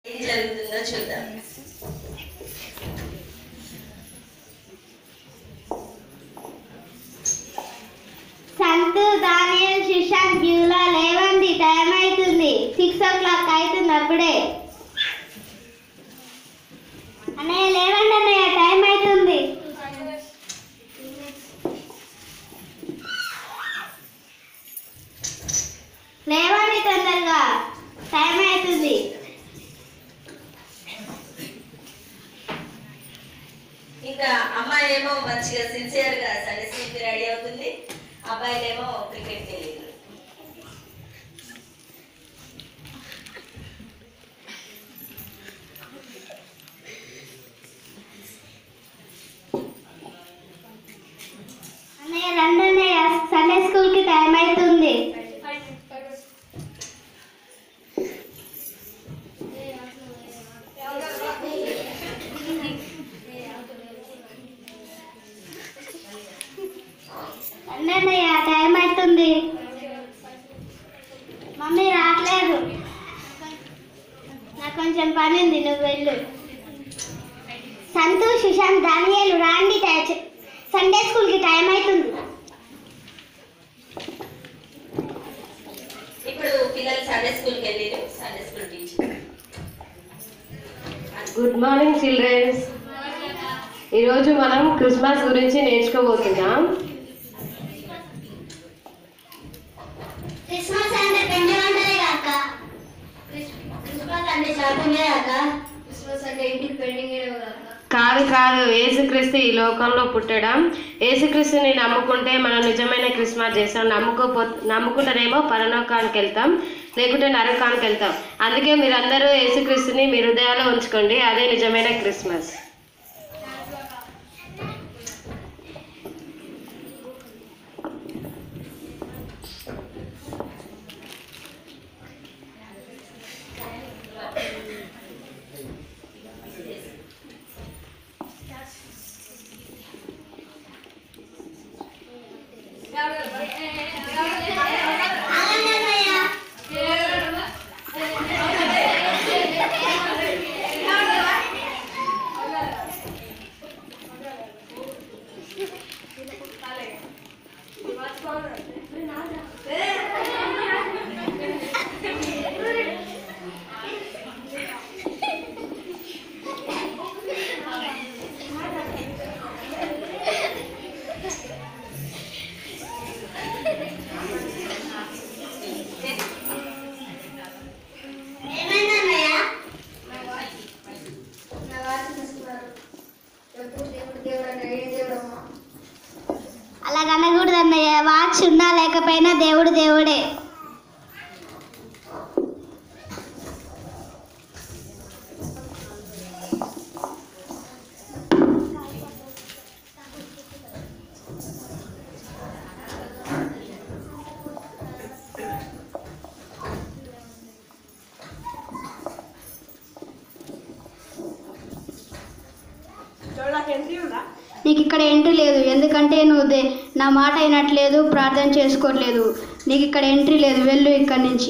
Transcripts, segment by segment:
ఏం జరుగుతుందో చూద్దాం సంతు దానియల్ శిశాంత్ బ్యూలా లేవండి టైం అవుతుంది సిక్స్ ఓ క్లాక్ అవుతుంది అప్పుడే అన్నయ్య లేవండి అన్నయ్య టైం అవుతుంది లేవండి తొందరగా టైం అవుతుంది ఇంకా అమ్మాయి ఏమో మంచిగా సిన్సియర్ గా సండే స్కూల్ కి రెడీ అవుతుంది అబ్బాయిలేమో క్రికెట్ కి వెళ్ళారు అన్నయ్య రండి అన్నయ్య సండే స్కూల్ కి టైం అవుతుంది రండి అన్నయ్య టైం అవుతుంది మమ్మీ రావట్లేదు నాకు కొంచెం పని ఉంది నువ్వు వెళ్ళు సంతోష్ సుశాంత్ దానియాలు రాండి టచ్ సండే స్కూల్కి టైం అవుతుంది ఇప్పుడు పిల్లలు సండే స్కూల్ కి వెళ్ళారు Sunday school teacher good morning childrens ఈరోజు మనం క్రిస్మస్ గురించి నేర్చుకోబోతున్నాం క్రిస్మస్ అంటే పిండి వంటలే కాక క్రిస్మస్ అంటే షాపింగే కాక క్రిస్మస్ అంటే ఇంటికి పెండింగ్ కాదు కాదు ఏసుక్రీస్తు ఈ లోకంలో పుట్టడం ఏసుక్రీస్తుని నమ్ముకుంటే మనం నిజమైన క్రిస్మస్ చేస్తాం నమ్ముకోపో నమ్ముకుంటేనేమో పరలోకానికి వెళ్తాం లేకుంటే నరకానికి వెళ్తాం అందుకే మీరందరూ ఏసుక్రీస్తుని మీ హృదయాల్లో ఉంచుకోండి అదే నిజమైన క్రిస్మస్ ఏమైందన్నయ్య అలా కనకూడదు అన్నయ్య వాచ్ ఉన్నా లేకపోయినా దేవుడు దేవుడే నీకు ఇక్కడ ఎంట్రీ లేదు ఎందుకంటే నువ్వు దే నా మాట అయినట్లేదు ప్రార్థన చేసుకోవట్లేదు నీకు ఇక్కడ ఎంట్రీ లేదు వెళ్ళు ఇక్కడి నుంచి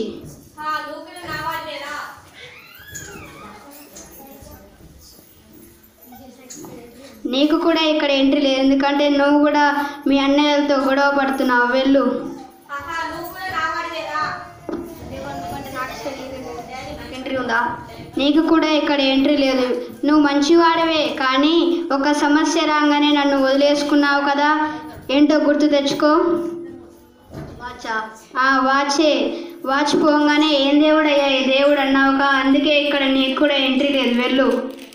నీకు కూడా ఇక్కడ ఎంట్రీ లేదు ఎందుకంటే నువ్వు కూడా మీ అన్నయ్యలతో గొడవ పడుతున్నావు వెళ్ళు ఎంట్రీ ఉందా నీకు కూడా ఇక్కడ ఎంట్రీ లేదు నువ్వు మంచివాడవే కానీ ఒక సమస్య రాగానే నన్ను వదిలేసుకున్నావు కదా ఏంటో గుర్తు తెచ్చుకో వాచా ఆ, వాచే వాచ్ పోగానే ఏం దేవుడు అయ్యా ఈ దేవుడు అన్నావుగా అందుకే ఇక్కడ నీకు కూడా ఎంట్రీ లేదు వెళ్ళు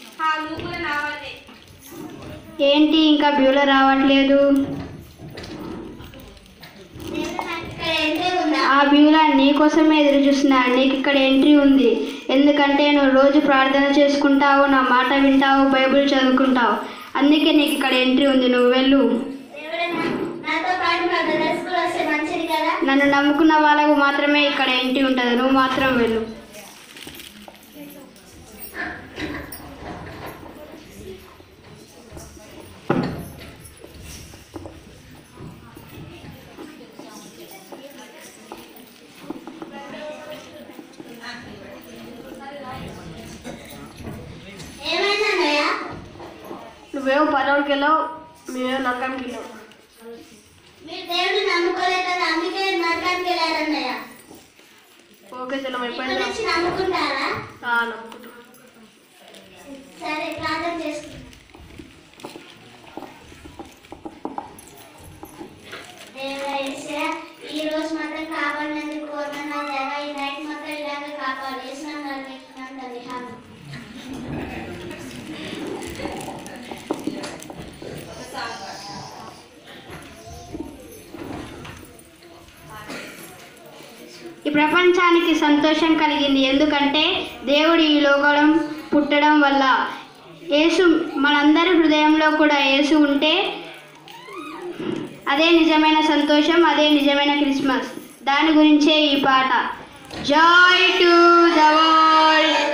ఏంటి ఇంకా బ్యూలో రావట్లేదు ఆ బ్యూలా నీ కోసమే ఎదురు చూస్తున్నా నీకు ఇక్కడ ఎంట్రీ ఉంది ఎందుకంటే నువ్వు రోజు ప్రార్థన చేసుకుంటావు నా మాట వింటావు బైబిల్ చదువుకుంటావు అందుకే నీకు ఇక్కడ ఎంట్రీ ఉంది నువ్వు వెళ్ళు నన్ను నమ్ముకున్న వాళ్ళకు మాత్రమే ఇక్కడ ఎంట్రీ ఉంటుంది నువ్వు మాత్రం వెళ్ళు నువ్వేమో పరలోకి వెళ్ళావు మేమేమో నరకానికి వెళ్ళావు మీరు దేవుడిని నమ్ముకోలేదు కదా అందుకే నరకానికి వెళ్ళారన్నయ్య ఓకే చలం ఇప్పటి అయిపోయింది నుంచి నమ్ముకుంటారా ఆ, నమ్ముకుంటాం సరే ప్రార్థన చేసుకుంటాం దేవుడా యేసయ్య, ఈ రోజు మాత్రం కాపాడినందుకు వందనాలు దేవా ఈ నైట్ మాత్రం ఇలాగ కాపాడు వేసినాం నడిపిస్తున్నాం తండ్రి ఆమెన్. ఒక సాంగ్ పాడు. ఈ ప్రపంచానికి సంతోషం కలిగింది ఎందుకంటే దేవుడు ఈ లోకం పుట్టడం వల్ల యేసు మనందరి హృదయంలో కూడా యేసు ఉంటే అదే నిజమైన సంతోషం అదే నిజమైన క్రిస్మస్ దాని గురించే ఈ పాట జాయ్ టు ద వరల్డ్